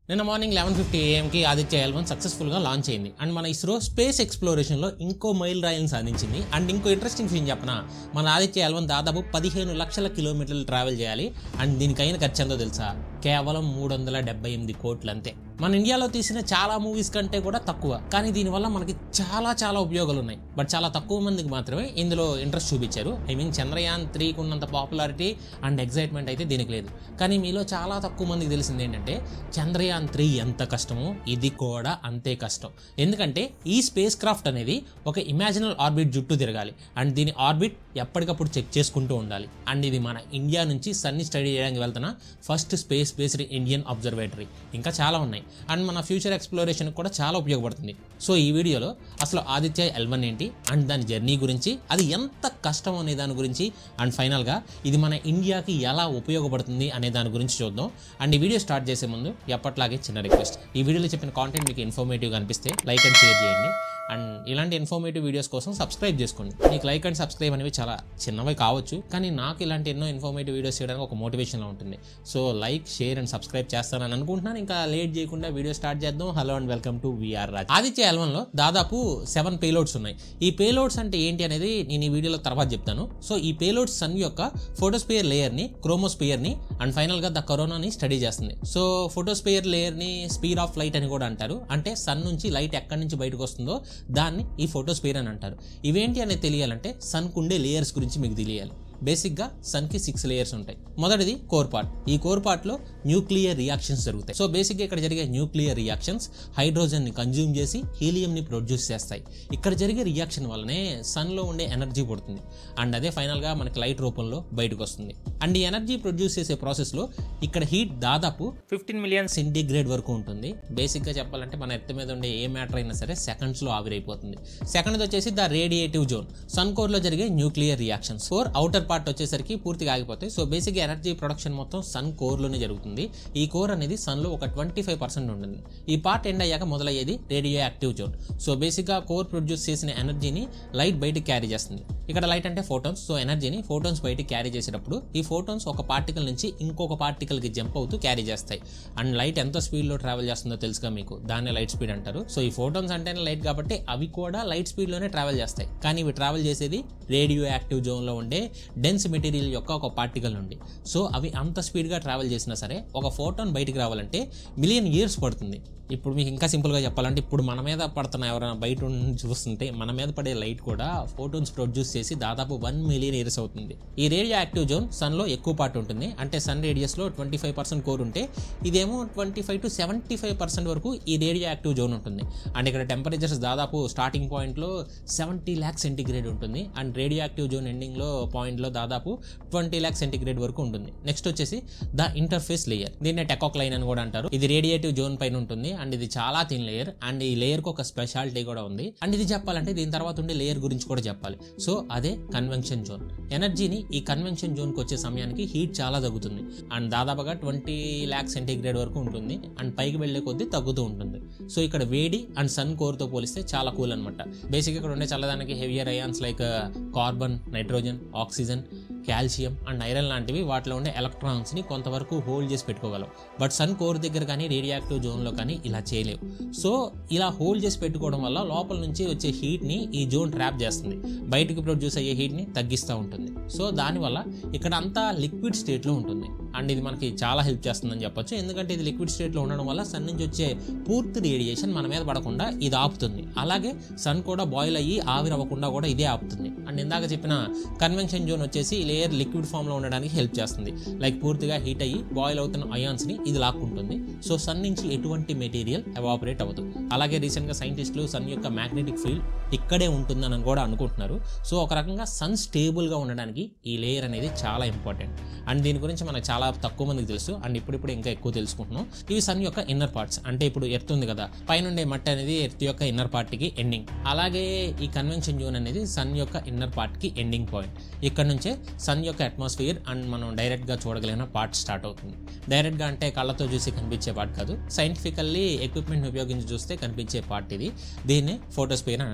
నిన్న morning eleven fifty ఏఎంకి Aditya L one సక్సెస్ఫుల్గా లాంచ్ అయింది అండ్ మన ఇస్రో స్పేస్ ఎక్స్ప్లోరేషన్లో ఇంకో మైల్ రాయిని సాధించింది అండ్ ఇంకో ఇంట్రెస్టింగ్ విషయం చెప్పనా మన ఆదిత్య ఎల్ వన్ దాదాపు పదిహేను లక్షల కిలోమీటర్లు ట్రావెల్ చేయాలి అండ్ దీనికైన ఖర్చు ఎంతో తెలుసా కేవలం మూడు వందల డెబ్బై ఎనిమిది కోట్లు అంతే మన ఇండియాలో తీసిన చాలా మూవీస్ కంటే కూడా తక్కువ కానీ దీనివల్ల మనకి చాలా చాలా ఉపయోగాలు ఉన్నాయి బట్ చాలా తక్కువ మందికి మాత్రమే ఇందులో ఇంట్రెస్ట్ చూపించారు ఐ మీన్ చంద్రయాన్ త్రీకి ఉన్నంత పాపులారిటీ అండ్ ఎగ్జైట్మెంట్ అయితే దీనికి లేదు కానీ మీలో చాలా తక్కువ మందికి తెలిసింది ఏంటంటే చంద్రయాన్ త్రీ ఎంత కష్టమో ఇది కూడా అంతే కష్టం ఎందుకంటే ఈ స్పేస్ క్రాఫ్ట్ అనేది ఒక ఇమాజినల్ ఆర్బిట్ చుట్టూ తిరగాలి అండ్ దీని ఆర్బిట్ ఎప్పటికప్పుడు చెక్ చేసుకుంటూ ఉండాలి అండ్ ఇది మన ఇండియా నుంచి సన్ని స్టడీ చేయడానికి వెళ్తున్న first space based Indian observatory ఇంకా చాలా ఉన్నాయి అండ్ మన ఫ్యూచర్ ఎక్స్ప్లోరేషన్ కూడా చాలా ఉపయోగపడుతుంది సో ఈ వీడియోలో అసలు ఆదిత్య ఎల్వన్ ఏంటి అండ్ దాని జర్నీ గురించి అది ఎంత కష్టం అనే దాని గురించి అండ్ ఫైనల్గా ఇది మన ఇండియాకి ఎలా ఉపయోగపడుతుంది అనే దాని గురించి చూద్దాం అండ్ ఈ వీడియో స్టార్ట్ చేసే ముందు ఎప్పట్లాగే చిన్న రిక్వెస్ట్ ఈ వీడియోలో చెప్పిన కాంటెంట్ మీకు ఇన్ఫర్మేటివ్గా అనిపిస్తే లైక్ అండ్ షేర్ చేయండి అండ్ ఇలాంటి ఇన్ఫర్మేటివ్ వీడియోస్ కోసం సబ్స్క్రైబ్ చేసుకోండి మీకు లైక్ అండ్ సబ్స్క్రైబ్ అనేవి చాలా చిన్నవి కావచ్చు కానీ నాకు ఇలాంటి ఎన్నో ఇన్ఫర్మేటివ్ వీడియోస్ చేయడానికి ఒక మోటివేషన్లో ఉంటుంది so like share and subscribe చేస్తానని అనుకుంటున్నాను ఇంకా లేట్ చేయకుండా వీడియో స్టార్ట్ చేద్దాం hello and welcome to VR Raj Aditya ఎల్వన్లో దాదాపు సెవెన్ పేలోడ్స్ ఉన్నాయి ఈ పేలోడ్స్ అంటే ఏంటి అనేది నేను ఈ వీడియోలో తర్వాత చెప్తాను సో ఈ పేలోడ్స్ సన్ యొక్క ఫోటోస్పియర్ లేయర్ని క్రోమోస్పియర్ని అండ్ ఫైనల్గా ద కరోనాని స్టడీ చేస్తుంది సో ఫోటోస్పియర్ లేయర్ని స్పీడ్ ఆఫ్ లైట్ అని కూడా అంటారు అంటే సన్ నుంచి లైట్ ఎక్కడి నుంచి బయటకు వస్తుందో దాన్ని ఈ ఫోటోస్పియర్ అని అంటారు ఇవేంటి అనేది తెలియాలంటే సన్కు ఉండే లేయర్స్ గురించి మీకు తెలియాలి బేసిక్గా సన్కి సిక్స్ లేయర్స్ ఉంటాయి మొదటిది కోర్ పార్ట్ ఈ కోర్ పార్ట్లో న్యూక్లియర్ రియాక్షన్స్ జరుగుతాయి సో బేసిక్గా ఇక్కడ జరిగే న్యూక్లియర్ రియాక్షన్స్ హైడ్రోజన్ని కన్జ్యూమ్ చేసి హీలియంని ప్రొడ్యూస్ చేస్తాయి ఇక్కడ జరిగే రియాక్షన్ వల్లనే సన్లో ఉండే ఎనర్జీ పుడుతుంది అండ్ అదే ఫైనల్గా మనకి లైట్ రూపంలో బయటకు వస్తుంది అండ్ ఈ ఎనర్జీ ప్రొడ్యూస్ చేసే ప్రాసెస్లో ఇక్కడ హీట్ దాదాపు ఫిఫ్టీన్ మిలియన్ సెంటిగ్రేడ్ వరకు ఉంటుంది బేసిక్గా చెప్పాలంటే మన ఎర్త్ మీద ఉండే ఏ మ్యాటర్ అయినా సరే సెకండ్స్లో ఆవిరైపోతుంది సెకండ్ వచ్చేసి ద రేడియేటివ్ జోన్ సన్ కోర్లో జరిగే nuclear reactions four outer part వచ్చేసరికి పూర్తిగా ఆగిపోతాయి సో బేసిక్ ఎనర్జీ ప్రొడక్షన్ మొత్తం సన్ కోర్లోనే జరుగుతుంది ఈ కోర్ అనేది సన్లో ఒక ట్వంటీ ఫైవ్ పర్సెంట్ ఉంటుంది ఈ పార్ట్ ఎండ్ అయ్యాక మొదలయ్యేది రేడియో యాక్టివ్ జోన్ సో బేసిక్గా కోర్ ప్రొడ్యూస్ చేసిన ఎనర్జీని లైట్ బయటికి క్యారీ చేస్తుంది ఇక్కడ లైట్ అంటే ఫోటోన్స్ సో ఎనర్జీని ఫోటోన్స్ బయటికి క్యారీ చేసేటప్పుడు ఈ ఫోటోన్స్ ఒక పార్టికల్ నుంచి ఇంకొక పార్టికల్కి జంప్ అవుతూ క్యారీ చేస్తాయి అండ్ లైట్ ఎంత స్పీడ్లో ట్రావెల్ చేస్తుందో తెలుసుగా మీకు దాన్ని లైట్ స్పీడ్ అంటారు సో ఈ ఫోటోన్స్ అంటేనే లైట్ కాబట్టి అవి కూడా లైట్ స్పీడ్లోనే ట్రావెల్ చేస్తాయి కానీ ఇవి ట్రావెల్ చేసేది రేడియో యాక్టివ్ జోన్లో ఉండే డెన్స్ మెటీరియల్ యొక్క ఒక పార్టికల్ నుండి సో అవి అంత స్పీడ్గా ట్రావెల్ చేసినా సరే ఒక ఫోటోన్ బయటికి రావాలంటే మిలియన్ ఇయర్స్ పడుతుంది ఇప్పుడు మీకు ఇంకా సింపుల్గా చెప్పాలంటే ఇప్పుడు మన మీద పడుతున్న ఎవరైనా బయట ఉండి చూస్తుంటే మన మీద పడే లైట్ కూడా ఫోటోన్స్ ప్రొడ్యూస్ చేసి దాదాపు వన్ మిలియన్ ఇయర్స్ అవుతుంది ఈ రేడియో యాక్టివ్ జోన్ సన్లో ఎక్కువ పార్ట్ ఉంటుంది అంటే సన్ రేడియస్లో ట్వంటీ ఫైవ్ పర్సెంట్ కోర్ ఉంటే ఇదేమో twenty five to seventy five percent వరకు ఈ రేడియో యాక్టివ్ జోన్ ఉంటుంది అండ్ ఇక్కడ టెంపరేచర్స్ దాదాపు స్టార్టింగ్ పాయింట్లో సెవెంటీ ల్యాక్ సెంటిగ్రేడ్ ఉంటుంది అండ్ రేడియో యాక్టివ్ జోన్ ఎండింగ్లో పాయింట్లో దాదాపు ట్వంటీ ల్యాక్ సెంటిగ్రేడ్ వరకు ఉంటుంది నెక్స్ట్ వచ్చేసి ద ఇంటర్ఫేస్ లేయర్ దీన్ని టెకాక్ లైన్ అని కూడా అంటారు ఇది రేడియేటివ్ జోన్ పైన ఉంటుంది అండ్ ఇది చాలా థిన్ లేయర్ అండ్ ఈ లేయర్కి ఒక స్పెషాలిటీ కూడా ఉంది అండ్ ఇది చెప్పాలంటే దీని తర్వాత ఉండే లేయర్ గురించి కూడా చెప్పాలి సో అదే కన్వెన్షన్ జోన్ ఎనర్జీని ఈ కన్వెన్షన్ జోన్కి వచ్చే సమయానికి హీట్ చాలా తగ్గుతుంది అండ్ దాదాపుగా ట్వంటీ ల్యాక్ సెంటిగ్రేడ్ వరకు ఉంటుంది అండ్ పైకి వెళ్లే కొద్దీ తగ్గుతూ ఉంటుంది సో ఇక్కడ వేడి అండ్ సన్ కోర్తో పోలిస్తే చాలా కూల్ అనమాట బేసిక్ ఇక్కడ ఉండే చల్లదానికి heavier ions like carbon nitrogen oxygen calcium and iron లాంటివి వాటిలో ఉండే ఎలక్ట్రాన్స్ని కొంతవరకు హోల్డ్ చేసి పెట్టుకోగలవు బట్ సన్ కోర్ దగ్గర కానీ రేడియాక్టివ్ జోన్లో కానీ ఇలా చేయలేవు సో ఇలా హోల్డ్ చేసి పెట్టుకోవడం వల్ల లోపల నుంచి వచ్చే హీట్ని ఈ జోన్ ట్రాప్ చేస్తుంది బయటకు ప్రొడ్యూస్ అయ్యే హీట్ని తగ్గిస్తూ ఉంటుంది సో దానివల్ల ఇక్కడ అంతా లిక్విడ్ స్టేట్లో ఉంటుంది అండ్ ఇది మనకి చాలా హెల్ప్ చేస్తుందని చెప్పొచ్చు ఎందుకంటే ఇది లిక్విడ్ స్టేట్లో ఉండడం వల్ల సన్ నుంచి వచ్చే పూర్తి రేడియేషన్ మన మీద పడకుండా ఇది ఆపుతుంది అలాగే సన్ కూడా బాయిల్ అయ్యి ఆవిరి అవ్వకుండా కూడా ఇదే ఆపుతుంది అండ్ ఇందాక చెప్పిన కన్వెన్షన్ జోన్ వచ్చేసి లేయర్ లిక్విడ్ ఫామ్లో ఉండడానికి హెల్ప్ చేస్తుంది లైక్ పూర్తిగా హీట్ అయ్యి బాయిల్ అవుతున్న అయాన్స్ని ఇది లాక్కుంటుంది సో సన్ నుంచి ఎటువంటి మెటీరియల్ ఎవాపరేట్ అవ్వదు అలాగే రీసెంట్గా సైంటిస్టులు సన్ యొక్క మ్యాగ్నెటిక్ ఫీల్డ్ ఇక్కడే ఉంటుందని కూడా అనుకుంటున్నారు సో ఒక రకంగా సన్ స్టేబుల్గా ఉండడానికి ఈ లేయర్ అనేది చాలా ఇంపార్టెంట్ అండ్ దీని గురించి మనకు చాలా తక్కువ మందికి తెలుసు అండ్ ఇప్పుడిప్పుడు ఇంకా ఎక్కువ తెలుసుకుంటున్నాం ఇవి సన్ యొక్క ఇన్నర్ పార్ట్స్ అంటే ఇప్పుడు ఎర్త్ ఉంది కదా పైన ఉండే మట్టి అనేది ఎర్త్ యొక్క ఇన్నర్ పార్ట్కి ఎండింగ్ అలాగే ఈ కన్వెన్షన్ జోన్ అనేది సన్ యొక్క ఇన్నర్ పార్ట్కి ఎండింగ్ పాయింట్ ఇక్కడ నుంచే సన్ యొక్క అట్మాస్ఫియర్ అండ్ మనం డైరెక్ట్గా చూడగలిగిన పార్ట్ స్టార్ట్ అవుతుంది డైరెక్ట్గా అంటే కళ్ళతో చూసి కనిపించే పార్ట్ కాదు సైంటిఫికల్లీ ఎక్విప్మెంట్ ఉపయోగించి చూస్తే కనిపించే పార్ట్ ఇది దీన్ని ఫోటోస్పియర్ అని అంటారు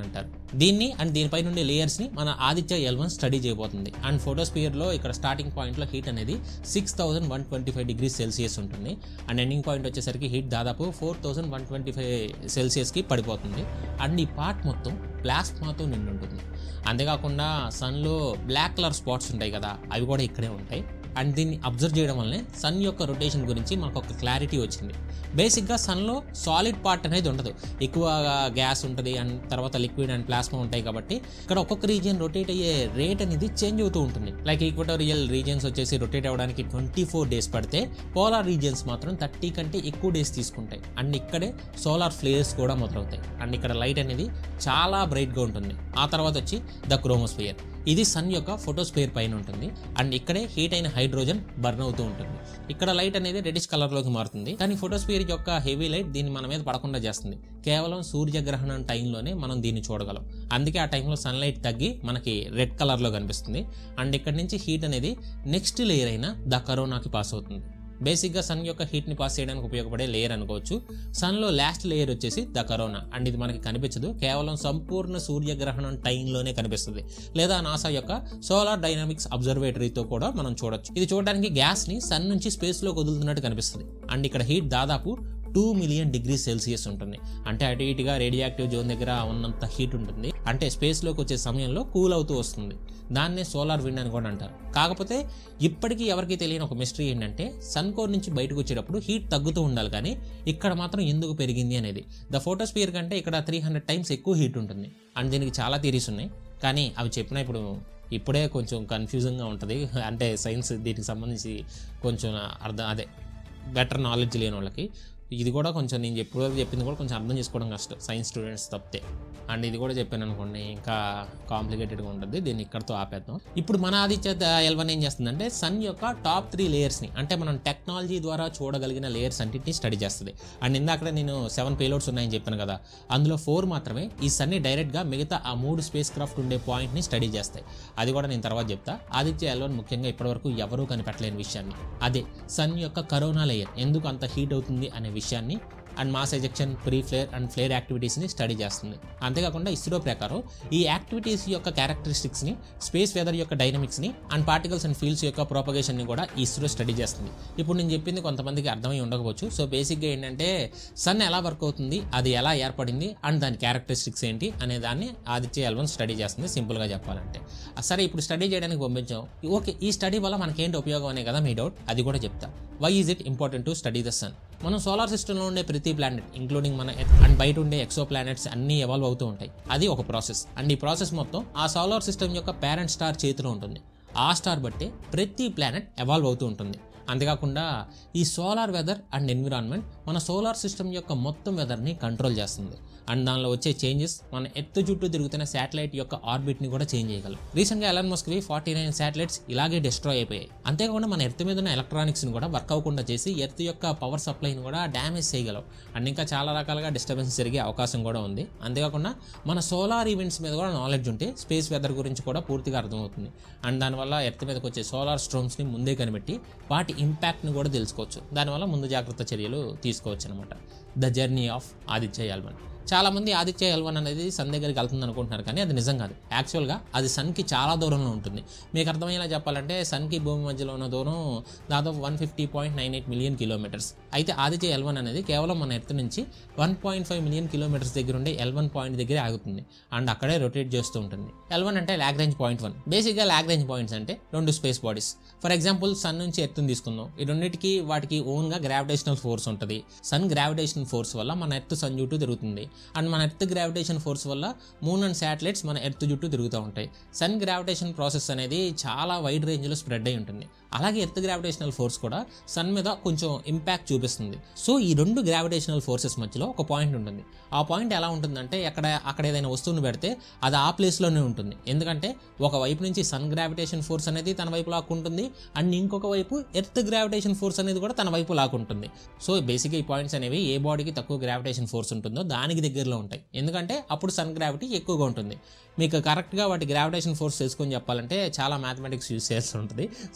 దీన్ని అండ్ దీనిపై నుండి లేయర్స్ని మన ఆదిత్య ఎల్వన్ స్టడీ చేయబోతుంది అండ్ ఫోటోస్పియర్లో ఇక్కడ స్టార్టింగ్ పాయింట్లో హీట్ అనేది six thousand one twenty five degree celsius ఉంటుంది అండ్ ఎండింగ్ పాయింట్ వచ్చేసరికి హీట్ దాదాపు four thousand one twenty five సెల్సియస్కి పడిపోతుంది అండ్ ఈ పార్ట్ మొత్తం ప్లాస్మాతో నిండి ఉంటుంది అంతేకాకుండా సన్లో బ్లాక్ కలర్ స్పాట్స్ ఉంటాయి కదా అవి కూడా ఇక్కడే ఉంటాయి అండ్ దీన్ని అబ్జర్వ్ చేయడం వల్లనే సన్ యొక్క రొటేషన్ గురించి మనకు ఒక క్లారిటీ వచ్చింది బేసిక్గా సన్లో సాలిడ్ పార్ట్ అనేది ఉండదు ఎక్కువగా గ్యాస్ ఉంటుంది అండ్ తర్వాత లిక్విడ్ అండ్ ప్లాస్మా ఉంటాయి కాబట్టి ఇక్కడ ఒక్కొక్క రీజియన్ రొటేట్ అయ్యే రేట్ అనేది చేంజ్ అవుతూ ఉంటుంది లైక్ ఈక్వటోరియల్ రీజియన్స్ వచ్చేసి రొటేట్ అవ్వడానికి ట్వంటీ ఫోర్ డేస్ పడితే పోలార్ రీజియన్స్ మాత్రం థర్టీ కంటే ఎక్కువ డేస్ తీసుకుంటాయి అండ్ ఇక్కడే సోలార్ ఫ్లేయర్స్ కూడా మొదలవుతాయి అండ్ ఇక్కడ లైట్ అనేది చాలా బ్రైట్గా ఉంటుంది ఆ తర్వాత వచ్చి ద క్రోమోస్ఫియర్ ఇది సన్ యొక్క ఫోటోస్ఫియర్ పైన ఉంటుంది అండ్ ఇక్కడే హీట్ అయిన హైడ్రోజన్ బర్న్ అవుతూ ఉంటుంది ఇక్కడ లైట్ అనేది రెడిష్ కలర్లోకి మారుతుంది కానీ ఫోటోస్ఫియర్ యొక్క హెవీ లైట్ దీన్ని మన మీద పడకుండా చేస్తుంది కేవలం సూర్యగ్రహణం టైంలోనే మనం దీన్ని చూడగలం అందుకే ఆ టైంలో సన్లైట్ తగ్గి మనకి రెడ్ కలర్లో కనిపిస్తుంది అండ్ ఇక్కడ నుంచి హీట్ అనేది నెక్స్ట్ లేయర్ అయిన ద కరోనాకి పాస్ అవుతుంది బేసిక్గా సన్ యొక్క హీట్ని పాస్ చేయడానికి ఉపయోగపడే లేయర్ అనుకోవచ్చు సన్లో లాస్ట్ లేయర్ వచ్చేసి ద కరోనా అండ్ ఇది మనకి కనిపించదు కేవలం సంపూర్ణ సూర్యగ్రహణం టైంలోనే కనిపిస్తుంది లేదా నాసా యొక్క సోలార్ డైనామిక్స్ అబ్జర్వేటరీతో కూడా మనం చూడొచ్చు ఇది చూడడానికి గ్యాస్ని సన్ నుంచి స్పేస్లోకి వదులుతున్నట్టు కనిపిస్తుంది అండ్ ఇక్కడ హీట్ దాదాపు టూ మిలియన్ డిగ్రీ సెల్సియస్ ఉంటుంది అంటే అటు ఇటుగా రేడియాక్టివ్ జోన్ దగ్గర ఉన్నంత హీట్ ఉంటుంది అంటే స్పేస్లోకి వచ్చే సమయంలో కూల్ అవుతూ వస్తుంది దాన్నే సోలార్ విండ్ అని కూడా అంటారు కాకపోతే ఇప్పటికీ ఎవరికి తెలియని ఒక మిస్టరీ ఏంటంటే సన్ కోర్ నుంచి బయటకు వచ్చేటప్పుడు హీట్ తగ్గుతూ ఉండాలి కానీ ఇక్కడ మాత్రం ఎందుకు పెరిగింది అనేది ద ఫోటోస్పియర్ కంటే ఇక్కడ త్రీ హండ్రెడ్ టైమ్స్ ఎక్కువ హీట్ ఉంటుంది అండ్ దీనికి చాలా థీరీస్ ఉన్నాయి కానీ అవి చెప్పిన ఇప్పుడు ఇప్పుడే కొంచెం కన్ఫ్యూజన్గా ఉంటుంది అంటే సైన్స్ దీనికి సంబంధించి కొంచెం అర్థం అదే బెటర్ నాలెడ్జ్ లేని వాళ్ళకి ఇది కూడా కొంచెం నేను ఎప్పుడు చెప్పింది కూడా కొంచెం అర్థం చేసుకోవడం కష్టం సైన్స్ స్టూడెంట్స్ తప్పితే అండ్ ఇది కూడా చెప్పాను అనుకోండి ఇంకా కాంప్లికేటెడ్గా ఉంటుంది దీన్ని ఇక్కడతో ఆపేద్దాం ఇప్పుడు మన ఆదిత్య ఎల్వన్ ఏం చేస్తుందంటే సన్ యొక్క టాప్ త్రీ లేయర్స్ని అంటే మనం టెక్నాలజీ ద్వారా చూడగలిగిన లేయర్స్ అన్నింటినీ స్టడీ చేస్తుంది అండ్ ఇందాక నేను సెవెన్ పేలోడ్స్ ఉన్నాయని చెప్పాను కదా అందులో ఫోర్ మాత్రమే ఈ సన్ని డైరెక్ట్గా మిగతా ఆ మూడు స్పేస్ క్రాఫ్ట్ ఉండే పాయింట్ని స్టడీ చేస్తాయి అది కూడా నేను తర్వాత చెప్తా ఆదిత్య ఎల్వన్ ముఖ్యంగా ఇప్పటివరకు ఎవరూ కనిపెట్టలేని విషయాన్ని అదే సన్ యొక్క కరోనా లేయర్ ఎందుకు అంత హీట్ అవుతుంది అనే విషయాన్ని and mass ejection pre flare and flare యాక్టివిటీస్ని స్టడీ చేస్తుంది అంతేకాకుండా ఇస్రో ప్రకారం ఈ యాక్టివిటీస్ యొక్క క్యారెక్టరిస్టిక్స్ని స్పేస్ వెదర్ యొక్క డైనమిక్స్ని అండ్ పార్టికల్స్ అండ్ ఫీల్డ్స్ యొక్క ప్రోపగేషన్ని కూడా ఇస్రో స్టడీ చేస్తుంది ఇప్పుడు నేను చెప్పింది కొంతమందికి అర్థమై ఉండకపోవచ్చు సో బేసిక్గా ఏంటంటే సన్ ఎలా వర్క్ అవుతుంది అది ఎలా ఏర్పడింది అండ్ దాని క్యారెక్టరిస్టిక్స్ ఏంటి అనే దాన్ని ఆదిత్య ఎల్వన్ స్టడీ చేస్తుంది సింపుల్గా చెప్పాలంటే ఆ, సరే ఇప్పుడు స్టడీ చేయడానికి పంపించాం ఓకే ఈ స్టడీ వల్ల మనకేంటి ఉపయోగం అనే కదా మీ డౌట్ అది కూడా చెప్తా why is it important to study the sun మనం సోలార్ సిస్టంలో ఉండే ప్రతి ప్లానెట్ ఇంక్లూడింగ్ మన ఎర్త్ అండ్ బయట ఉండే ఎక్సో ప్లానెట్స్ అన్నీ ఎవాల్వ్ అవుతూ ఉంటాయి అది ఒక ప్రాసెస్ అండ్ ఈ ప్రాసెస్ మొత్తం ఆ సోలార్ సిస్టమ్ యొక్క పేరెంట్ స్టార్ చేతిలో ఉంటుంది ఆ స్టార్ బట్టే ప్రతి ప్లానెట్ ఎవాల్వ్ అవుతూ ఉంటుంది అంతేకాకుండా ఈ సోలార్ వెదర్ అండ్ ఎన్విరాన్మెంట్ మన సోలార్ సిస్టమ్ యొక్క మొత్తం వెదర్ని కంట్రోల్ చేస్తుంది అండ్ దానిలో వచ్చే చేంజెస్ మన ఎత్తు చుట్టూ తిరుగుతున్న శాటిలైట్ యొక్క ఆర్బిట్ని కూడా చేంజ్ చేయగలరు రీసెంట్గా ఎలన్ మస్క్వి ఫార్టీ నైన్ శాటిలైట్స్ ఇలాగే డిస్ట్రాయ్ అయిపోయాయి అంతేకాకుండా మన ఎర్త్ మీద ఉన్న ఎలక్ట్రానిక్స్ని కూడా వర్క్ అవ్వకుండా చేసి ఎర్త్ యొక్క పవర్ సప్లైని కూడా డ్యామేజ్ చేయగలవు అండ్ ఇంకా చాలా రకాలుగా డిస్టర్బెన్స్ జరిగే అవకాశం కూడా ఉంది అంతేకాకుండా మన సోలార్ ఈవెంట్స్ మీద కూడా నాలెడ్జ్ ఉంటే స్పేస్ వెదర్ గురించి కూడా పూర్తిగా అర్థమవుతుంది అండ్ దానివల్ల ఎర్త్ మీదకి వచ్చే సోలార్ స్ట్రోమ్స్ని ముందే కనిపెట్టి వాటి ఇంపాక్ట్ని కూడా తెలుసుకోవచ్చు దానివల్ల ముందు జాగ్రత్త చర్యలు తీసుకోవచ్చు అనమాట the journey of Aditya L one చాలా మంది ఆదిత్య ఎల్వన్ అనేది సన్ దగ్గరికి వెళ్తుంది అనుకుంటున్నారు కానీ అది నిజం కాదు యాక్చువల్గా అది సన్కి చాలా దూరంలో ఉంటుంది మీకు అర్థమయ్యేలా చెప్పాలంటే సన్కి భూమి మధ్యలో ఉన్న దూరం దాదాపు one fifty point nine eight million kilometres అయితే ఆదిత్య ఎల్వన్ అనేది కేవలం మన ఎర్త్ నుంచి one point five million kilometres దగ్గర ఉండే ఎల్వన్ పాయింట్ దగ్గరే ఆగుతుంది అండ్ అక్కడే రొటేట్ చేస్తూ ఉంటుంది ఎల్వన్ అంటే లాగ్రేంజ్ పాయింట్ వన్ బేసిక్గా లాగ్రేంజ్ పాయింట్స్ అంటే రెండు space bodies for example sun నుంచి ఎర్త్ని తీసుకుందాం ఈ రెండింటికి వాటికి ఓన్గా గ్రావిటేషనల్ ఫోర్స్ ఉంటుంది సన్ గ్రావిటేషన్ ఫోర్స్ వల్ల మన ఎర్త్ సన్ చుట్టూ తిరుగుతుంది అండ్ మన ఎర్త్ గ్రావిటేషన్ ఫోర్స్ వల్ల మూన్ అండ్ శాటిలైట్స్ మన ఎర్త్ చుట్టూ తిరుగుతూ ఉంటాయి సన్ గ్రావిటేషన్ ప్రాసెస్ అనేది చాలా వైడ్ రేంజ్లో స్ప్రెడ్ అయి ఉంటుంది అలాగే ఎర్త్ గ్రావిటేషనల్ ఫోర్స్ కూడా సన్ మీద కొంచెం ఇంపాక్ట్ చూపిస్తుంది సో ఈ రెండు గ్రావిటేషనల్ ఫోర్సెస్ మధ్యలో ఒక పాయింట్ ఉంటుంది ఆ పాయింట్ ఎలా ఉంటుందంటే ఎక్కడ అక్కడ ఏదైనా వస్తువుని పెడితే అది ఆ ప్లేస్లోనే ఉంటుంది ఎందుకంటే ఒక వైపు నుంచి సన్ గ్రావిటేషన్ ఫోర్స్ అనేది తన వైపు లాక్కుంటుంది అండ్ ఇంకొక వైపు ఎర్త్ గ్రావిటేషన్ ఫోర్స్ అనేది కూడా తన వైపు లాక్కుంటుంది సో బేసిక్గా ఈ పాయింట్స్ అనేవి ఏ బాడీకి తక్కువ గ్రావిటేషన్ ఫోర్స్ ఉంటుందో దానికి దగ్గరలో ఉంటాయి ఎందుకంటే అప్పుడు సన్ గ్రావిటీ ఎక్కువగా ఉంటుంది మీకు కరెక్ట్గా వాటి గ్రావిటేషన్ ఫోర్స్ తెలుసుకొని చెప్పాలంటే చాలా మ్యాథమెటిక్స్ యూస్ చేస్తూ ఉంటుంది సో సింపుల్గా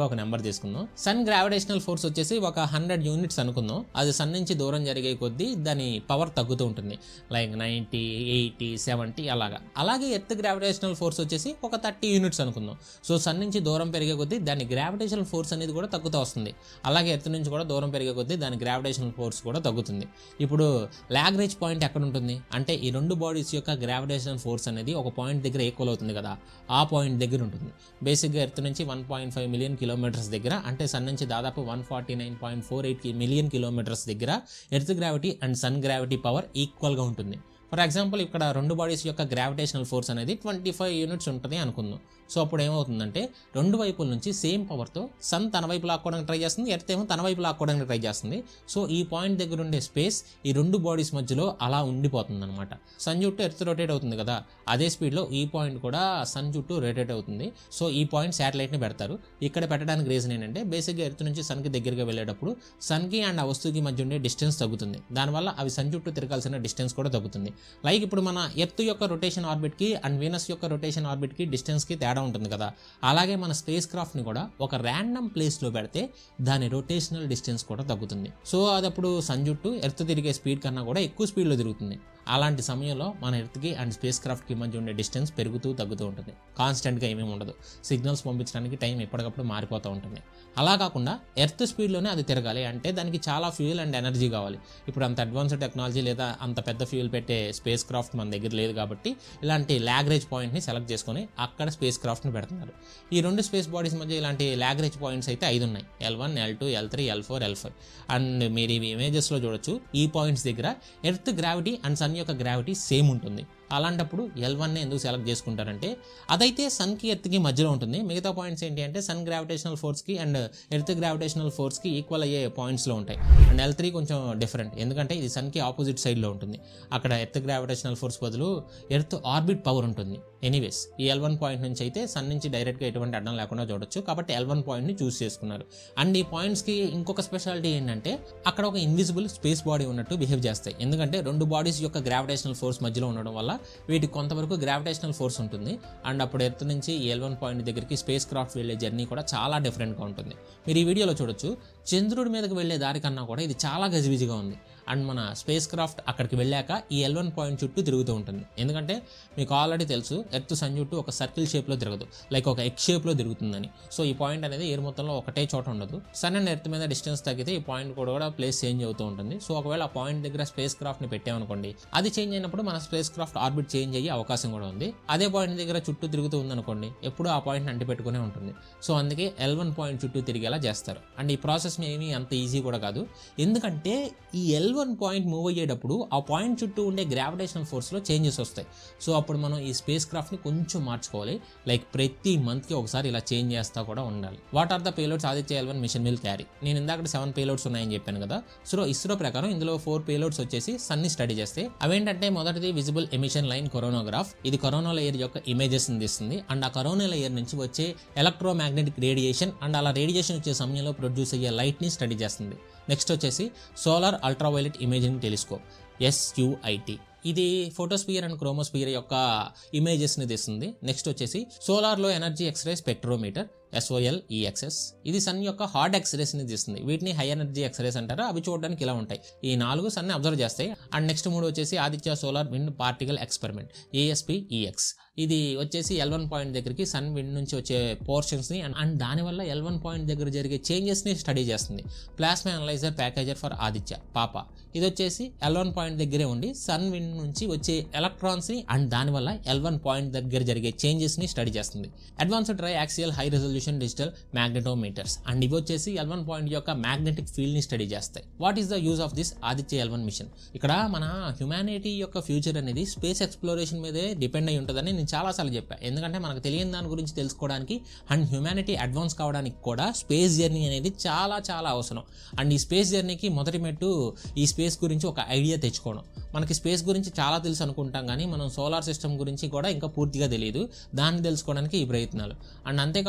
గా ఒక నెంబర్ తీసుకుందాం సన్ గ్రావిటేషనల్ ఫోర్స్ వచ్చేసి ఒక హండ్రెడ్ యూనిట్స్ అనుకుందాం అది సన్ నుంచి దూరం జరిగే కొద్దీ దాని పవర్ తగ్గుతూ ఉంటుంది లైక్ నైంటీ ఎయిటీ సెవెంటీ అలాగా అలాగే ఎర్త్ గ్రావిటేషనల్ ఫోర్స్ వచ్చేసి ఒక థర్టీ యూనిట్స్ అనుకుందాం సో సన్ నుంచి దూరం పెరిగే కొద్దీ దాని గ్రావిటేషనల్ ఫోర్స్ అనేది కూడా తగ్గుతూ వస్తుంది అలాగే ఎర్త్ నుంచి కూడా దూరం పెరిగే కొద్దీ దాని గ్రావిటేషనల్ ఫోర్స్ కూడా తగ్గుతుంది ఇప్పుడు లాగ్రేజ్ పాయింట్ ఎక్కడ ఉంటుంది అంటే ఈ రెండు బాడీస్ యొక్క గ్రావిటేషనల్ ఫోర్స్ అనేది ఒక పాయింట్ దగ్గర ఈక్వల్ అవుతుంది కదా ఆ పాయింట్ దగ్గర ఉంటుంది బేసిక్గా ఎర్త్ నుంచి one point five million kilometres దగ్గర అంటే సన్ నుంచి దాదాపు one forty nine point four eight million kilometres దగ్గర earth gravity and sun gravity power ఈక్వల్గా ఉంటుంది ఫర్ ఎగ్జాంపుల్ ఇక్కడ రెండు బాడీస్ యొక్క గ్రావిటేషనల్ ఫోర్స్ అనేది ట్వంటీ ఫైవ్ యూనిట్స్ ఉంటుంది అనుకుందాం సో అప్పుడు ఏమవుతుందంటే రెండు వైపుల నుంచి సేమ్ పవర్తో సన్ తన వైపు లాక్కోవడానికి ట్రై చేస్తుంది ఎర్త్ ఏమో తన వైపు లాక్కోవడానికి ట్రై చేస్తుంది సో ఈ పాయింట్ దగ్గర ఉండే స్పేస్ ఈ రెండు బాడీస్ మధ్యలో అలా ఉండిపోతుంది అనమాట సన్ చుట్టూ ఎర్త్ రొటేట్ అవుతుంది కదా అదే స్పీడ్లో ఈ పాయింట్ కూడా సన్ చుట్టూ రొటేట్ అవుతుంది సో ఈ పాయింట్ శాటిలైట్ని పెడతారు ఇక్కడ పెట్టడానికి రీజన్ ఏంటంటే బేసిక్గా ఎర్త్ నుంచి సన్కి దగ్గరగా వెళ్ళేటప్పుడు సన్కి అండ్ ఆ వస్తువుకి మధ్య ఉండే డిస్టెన్స్ తగ్గుతుంది దానివల్ల అవి సన్ చుట్టూ తిరగాల్సిన డిస్టెన్స్ కూడా తగ్గుతుంది లైక్ ఇప్పుడు మన ఎర్త్ యొక్క రొటేషన్ ఆర్బిట్కి అండ్ వీనస్ యొక్క రొటేషన్ ఆర్బిట్కి డిస్టెన్స్కి తేడా ఉంటుంది కదా అలాగే మన స్పేస్ క్రాఫ్ట్ని కూడా ఒక ర్యాండమ్ ప్లేస్లో పెడితే దాని రొటేషనల్ డిస్టెన్స్ కూడా తగ్గుతుంది సో అది అప్పుడు సన్ చుట్టూ ఎర్త్ తిరిగే స్పీడ్ కన్నా కూడా ఎక్కువ స్పీడ్లో తిరుగుతుంది అలాంటి సమయంలో మన ఎర్త్కి అండ్ స్పేస్ క్రాఫ్ట్కి మధ్య ఉండే డిస్టెన్స్ పెరుగుతూ తగ్గుతూ ఉంటుంది కాన్స్టెంట్గా ఏమీ ఉండదు సిగ్నల్స్ పంపించడానికి టైం ఎప్పటికప్పుడు మారిపోతూ ఉంటుంది అలా కాకుండా ఎర్త్ స్పీడ్లోనే అది తిరగాలి అంటే దానికి చాలా ఫ్యూయల్ అండ్ ఎనర్జీ కావాలి ఇప్పుడు అంత అడ్వాన్స్డ్ టెక్నాలజీ లేదా అంత పెద్ద ఫ్యూయల్ పెట్టే స్పేస్ క్రాఫ్ట్ మన దగ్గర లేదు కాబట్టి ఇలాంటి లాగ్రేజ్ పాయింట్ని సెలెక్ట్ చేసుకొని అక్కడ స్పేస్ క్రాఫ్ట్ని పెడుతున్నారు ఈ రెండు స్పేస్ బాడీస్ మధ్య ఇలాంటి లాగ్రేజ్ పాయింట్స్ అయితే ఐదు ఉన్నాయి L one L two L three L four L five and మీరు ఇవి ఇమేజెస్లో చూడొచ్చు ఈ పాయింట్స్ దగ్గర ఎర్త్ గ్రావిటీ అండ్ సన్ యొక్క గ్రావిటీ సేమ్ ఉంటుంది అలాంటప్పుడు ఎల్ వన్ ఎందుకు సెలెక్ట్ చేసుకుంటారంటే అదైతే సన్కి ఎర్త్కి మధ్యలో ఉంటుంది మిగతా పాయింట్స్ ఏంటి అంటే సన్ గ్రావిటేషనల్ ఫోర్స్కి అండ్ ఎర్త్ గ్రావిటేషనల్ ఫోర్స్కి ఈక్వల్ అయ్యే పాయింట్స్లో ఉంటాయి అండ్ ఎల్ త్రీ కొంచెం డిఫరెంట్ ఎందుకంటే ఇది సన్కి ఆపోజిట్ సైడ్లో ఉంటుంది అక్కడ ఎర్త్ గ్రావిటేషనల్ ఫోర్స్ బదులు ఎర్త్ ఆర్బిట్ పవర్ ఉంటుంది ఎనీవేస్ ఈ ఎల్ వన్ పాయింట్ నుంచి అయితే సన్ నుంచి డైరెక్ట్గా ఎటువంటి అడ్డం లేకుండా చూడొచ్చు కాబట్టి ఎల్ వన్ పాయింట్ని చూస్ చేసుకున్నారు అండ్ ఈ పాయింట్స్కి ఇంకొక స్పెషాలిటీ ఏంటంటే అక్కడ ఒక ఇన్విజిబుల్ స్పేస్ బాడీ ఉన్నట్టు బిహేవ్ చేస్తాయి ఎందుకంటే రెండు బాడీస్ యొక్క గ్రావిటేషనల్ ఫోర్స్ మధ్యలో ఉండడం వల్ల వీటికి కొంతవరకు గ్రావిటేషనల్ ఫోర్స్ ఉంటుంది అండ్ అప్పుడు ఎర్త్ నుంచి ఎల్ వన్ పాయింట్ దగ్గరికి స్పేస్ క్రాఫ్ట్ వెళ్ళే జర్నీ కూడా చాలా డిఫరెంట్గా ఉంటుంది మీరు ఈ వీడియోలో చూడొచ్చు చంద్రుడి మీదకి వెళ్ళే దారి కన్నా కూడా ఇది చాలా గజిబిజిగా ఉంది అండ్ మన స్పేస్ క్రాఫ్ట్ అక్కడికి వెళ్ళాక ఈ ఎల్ వన్ పాయింట్ చుట్టూ తిరుగుతూ ఉంటుంది ఎందుకంటే మీకు ఆల్రెడీ తెలుసు ఎర్త్ సన్ చుట్టూ ఒక సర్కిల్ షేప్లో తిరగదు లైక్ ఒక ఎగ్ షేప్లో తిరుగుతుందని సో ఈ పాయింట్ అనేది ఎయిర్ మొత్తంలో ఒకటే చోట ఉండదు సన్ అండ్ ఎర్త్ మీద డిస్టెన్స్ తగ్గితే ఈ పాయింట్ కూడా కూడా ప్లేస్ చేంజ్ అవుతూ ఉంటుంది సో ఒకవేళ ఆ పాయింట్ దగ్గర స్పేస్ క్రాఫ్ట్ని పెట్టామనుకోండి అది చేంజ్ అయినప్పుడు మన స్పేస్ క్రాఫ్ట్ ఆర్బిట్ చేంజ్ అయ్యే అవకాశం కూడా ఉంది అదే పాయింట్ దగ్గర చుట్టూ తిరుగుతూ ఉందనుకోండి ఎప్పుడు ఆ పాయింట్ అంటి పెట్టుకునే ఉంటుంది సో అందుకే ఎల్ వన్ పాయింట్ చుట్టూ తిరిగేలా చేస్తారు అండ్ ఈ ప్రాసెస్ ఏమీ అంత ఈజీ కూడా కాదు ఎందుకంటే ఈ ఎల్ వన్ పాయింట్ మూవ్ అయ్యేటప్పుడు ఆ పాయింట్ చుట్టూ ఉండే గ్రావిటేషనల్ ఫోర్స్లో చేంజెస్ వస్తాయి సో అప్పుడు మనం ఈ స్పేస్ క్రాఫ్ట్ని కొంచెం మార్చుకోవాలి లైక్ ప్రతి మంత్కి ఒకసారి ఇలా చేంజ్ చేస్తా కూడా ఉండాలి what are the payloads Aditya L one mission will carry నేను ఇందాక సెవెన్ పేలోడ్స్ ఉన్నాయని చెప్పాను కదా సో ఇస్రో ప్రకారం ఇందులో ఫోర్ పేలోడ్స్ వచ్చేసి సన్ని స్టడీ చేస్తే అవేంటంటే మొదటిది విజిబుల్ ఎమిషన్ లైన్ కొరోనోగ్రాఫ్ ఇది కరోనా లేయర్ యొక్క ఇమేజెస్ తీస్తుంది అండ్ ఆ కరోనా లేయర్ నుంచి వచ్చే ఎలక్ట్రోమాగ్నెటిక్ రేడియేషన్ అండ్ అలా రేడియేషన్ వచ్చే సమయంలో ప్రొడ్యూస్ అయ్యే లైట్ని స్టడీ చేస్తుంది నెక్స్ట్ వచ్చేసి solar ultraviolet imaging telescope SUIT ఇది ఫోటోస్పియర్ అండ్ క్రోమోస్పియర్ యొక్క ఇమేజెస్ని తీస్తుంది నెక్స్ట్ వచ్చేసి సోలార్లో energy X ray spectrometer SOL EXS ఇది సన్ యొక్క హార్డ్ ఎక్స్రేస్ని తీస్తుంది వీటిని హై ఎనర్జీ ఎక్స్రేస్ అంటారు అవి చూడడానికి ఇలా ఉంటాయి ఈ నాలుగు సన్ని అబ్జర్వ్ చేస్తాయి అండ్ నెక్స్ట్ మూడు వచ్చేసి Aditya solar wind particle experiment ASP EX ఇది వచ్చేసి ఎల్ వన్ పాయింట్ దగ్గరికి సన్ విండ్ నుంచి వచ్చే పోర్షన్స్ని అండ్ అండ్ దానివల్ల ఎల్ వన్ పాయింట్ దగ్గర జరిగే చేంజెస్ని స్టడీ చేస్తుంది plasma analyser packager for Aditya PAPA ఇది వచ్చేసి ఎల్ వన్ పాయింట్ దగ్గరే ఉండి సన్ విండ్ నుంచి వచ్చే ఎలక్ట్రాన్స్ని అండ్ దానివల్ల ఎల్ వన్ పాయింట్ దగ్గర జరిగే చేంజెస్ని స్టడీ చేస్తుంది advanced tri axial high resolution digital magnetometers and ఇవి వచ్చేసి ఎల్ వన్ పాయింట్ యొక్క మ్యాగ్నెటిక్ ఫీల్డ్ని స్టడీ చేస్తాయి what is the use of this Aditya L one mission ఇక్కడ మన హ్యుమానిటీ యొక్క ఫ్యూచర్ అనేది స్పేస్ ఎక్స్ప్లోరేషన్ మీదే డిపెండ్ అయి ఉంటుందని నేను చాలాసార్లు చెప్పాను ఎందుకంటే మనకు తెలియని దాని గురించి తెలుసుకోవడానికి అండ్ హ్యుమానిటీ అడ్వాన్స్ కావడానికి కూడా స్పేస్ జర్నీ అనేది చాలా చాలా అవసరం అండ్ ఈ స్పేస్ జర్నీకి మొదటి మెట్టు ఈ స్పేస్ గురించి ఒక ఐడియా తెచ్చుకోవడం మనకి స్పేస్ గురించి చాలా తెలుసు అనుకుంటాం కానీ మనం సోలార్ సిస్టమ్ గురించి కూడా ఇంకా పూర్తిగా తెలియదు దాన్ని తెలుసుకోవడానికి ఈ ప్రయత్నాలు అండ్ అంతేకాకుండా ఈ జర్నీ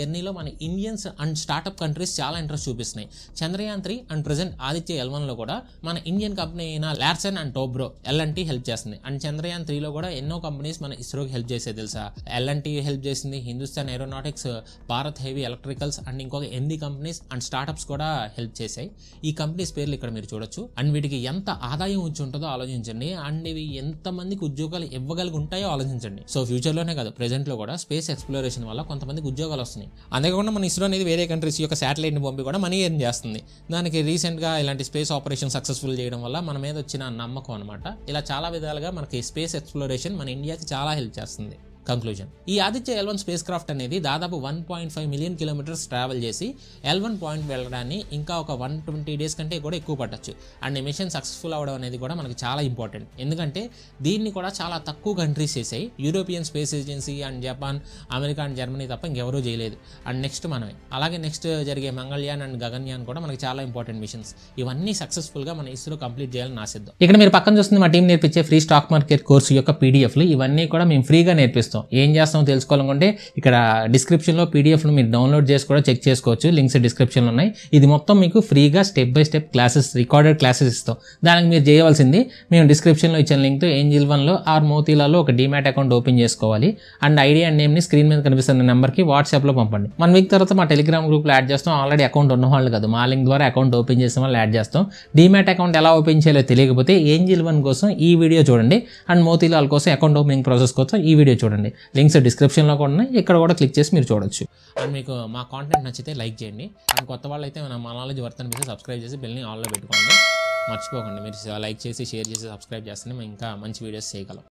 జర్నీలో మన ఇండియన్స్ అండ్ స్టార్టప్ కంట్రీస్ చాలా ఇంట్రెస్ట్ చూపిస్తున్నాయి Chandrayaan three and present Aditya L లో కూడా మన ఇండియన్ కంపెనీ అయిన Larsen and Toubro L and T help చేస్తుంది అండ్ చంద్రయాన్ త్రీలో కూడా ఎన్నో కంపెనీస్ మన ఇస్రోకి హెల్ప్ చేసేది తెలుసా ఎల్ఎన్టీ హెల్ప్ చేసింది Hindustan aeronautics Bharat heavy electricals and ఇంకొక ఎనిమిది కంపెనీస్ అండ్ స్టార్టప్స్ కూడా హెల్ప్ చేశాయి ఈ కంపెనీస్ పేర్లు ఇక్కడ మీరు చూడొచ్చు అండ్ వీటికి ఎంత ఆదాయం వచ్చి ఉంటుందో ఆలోచించండి అండ్ ఇవి ఎంతమందికి ఉద్యోగాలు ఇవ్వగలిగి ఉంటాయో ఆలోచించండి సో ఫ్యూచర్లోనే కాదు ప్రెసెంట్లో కూడా స్పేస్ ఎక్స్ప్లోరేషన్ వల్ల కొంతమందికి ఉద్యోగాలు వస్తున్నాయి అంతేకాకుండా మన ఇస్రో అనేది వేరే కంట్రీస్ యొక్క శాటిలైట్ని పంపి కూడా మనీ ఎర్న్ చేస్తుంది దానికి రీసెంట్గా ఇలాంటి స్పేస్ ఆపరేషన్ సక్సెస్ఫుల్ చేయడం వల్ల మన మీద వచ్చిన నమ్మకం అనమాట ఇలా చాలా విధాలుగా మనకి స్పేస్ ఎక్స్ప్లోరేషన్ మన ఇండియాకి చాలా హెల్ప్ చేస్తుంది కంక్లూజన్ ఈ Aditya L one spacecraft అనేది దాదాపు one point five million kilometres travel చేసి ఎల్ వన్ పాయింట్ వెళ్ళడాన్ని ఇంకా ఒక వన్ ట్వంటీ డేస్ కంటే కూడా ఎక్కువ పట్టచ్చు అండ్ ఈ మిషన్ సక్సెస్ఫుల్ అవ్వడం అనేది కూడా మనకి చాలా ఇంపార్టెంట్ ఎందుకంటే దీన్ని కూడా చాలా తక్కువ కంట్రీస్ చేసాయి European space agency and Japan America and Germany తప్ప ఇంకెవరూ చేయలేదు అండ్ నెక్స్ట్ మనమే అలాగే నెక్స్ట్ జరిగే మంగళయాన్ అండ్ గగన్యాన్ కూడా మనకి చాలా ఇంపార్టెంట్ మిషన్స్ ఇవన్నీ సక్సెస్ఫుల్గా మన ఇస్రో కంప్లీట్ చేయాలని ఆశిద్దాం ఇక్కడ మీరు పక్కన చూస్తుంది మా టీం నేర్పించే ఫ్రీ స్టాక్ మార్కెట్ కోర్సు యొక్క పీడిఎఫ్లు ఇవన్నీ కూడా మేము ఫ్రీగా నేర్పిస్తాం ఏం చేస్తామో తెలుసుకోవాలనుకుంటే ఇక్కడ డిస్క్రిప్షన్లో పీడిఎఫ్లు మీరు డౌన్లోడ్ చేసి కూడా చెక్ చేసుకోవచ్చు లింక్స్ డిస్క్రిప్షన్లో ఉన్నాయి ఇది మొత్తం మీకు ఫ్రీగా step by step classes recorded classes ఇస్తాం దానికి మీరు చేయవలసింది మేము డిస్క్రిప్షన్లో ఇచ్చిన లింక్తో ఏంజిల్ వన్లో ఆర్ మోతీలాలో ఒక డీమ్యాట్ అకౌంట్ ఓపెన్ చేసుకోవాలి అండ్ ఐడి అండ్ నేమ్ని స్క్రీన్ మీద కనిపిస్తున్న నెంబర్కి వాట్సాప్లో పంపండి వన్ వీక్ తర్వాత మా టెలిగ్రామ్ గ్రూప్లో యాడ్ చేస్తాం ఆల్రెడీ అకౌంట్ ఉన్న వాళ్ళు కాదు మా లింక్ ద్వారా అకౌంట్ ఓపెన్ చేసిన వాళ్ళు యాడ్ చేస్తాం డీమ్యాట్ అకౌంట్ ఎలా ఓపెన్ చేయాలో తెలియకపోతే ఏంజిల్ వన్ కోసం ఈ వీడియో చూడండి అండ్ మోతీలాల్ కోసం అకౌంట్ ఓపెనింగ్ ప్రాసెస్ కోసం ఈ వీడియో చూడండి లింక్స్ డిస్క్రిప్షన్లో కూడా ఉన్నాయి ఇక్కడ కూడా క్లిక్ చేసి మీరు చూడొచ్చు అండ్ మీకు మా కాంటెంట్ నచ్చితే లైక్ చేయండి అండ్ కొత్త వాళ్ళు అయితే మన మా నాలెడ్జ్ వర్త్ అనిపిస్తే సబ్స్క్రైబ్ చేసి బెల్ని ఆన్లో పెట్టుకోండి మర్చిపోకండి మీరు లైక్ చేసి షేర్ చేసి సబ్స్క్రైబ్ చేస్తేనే మేము ఇంకా మంచి వీడియోస్ చేయగలం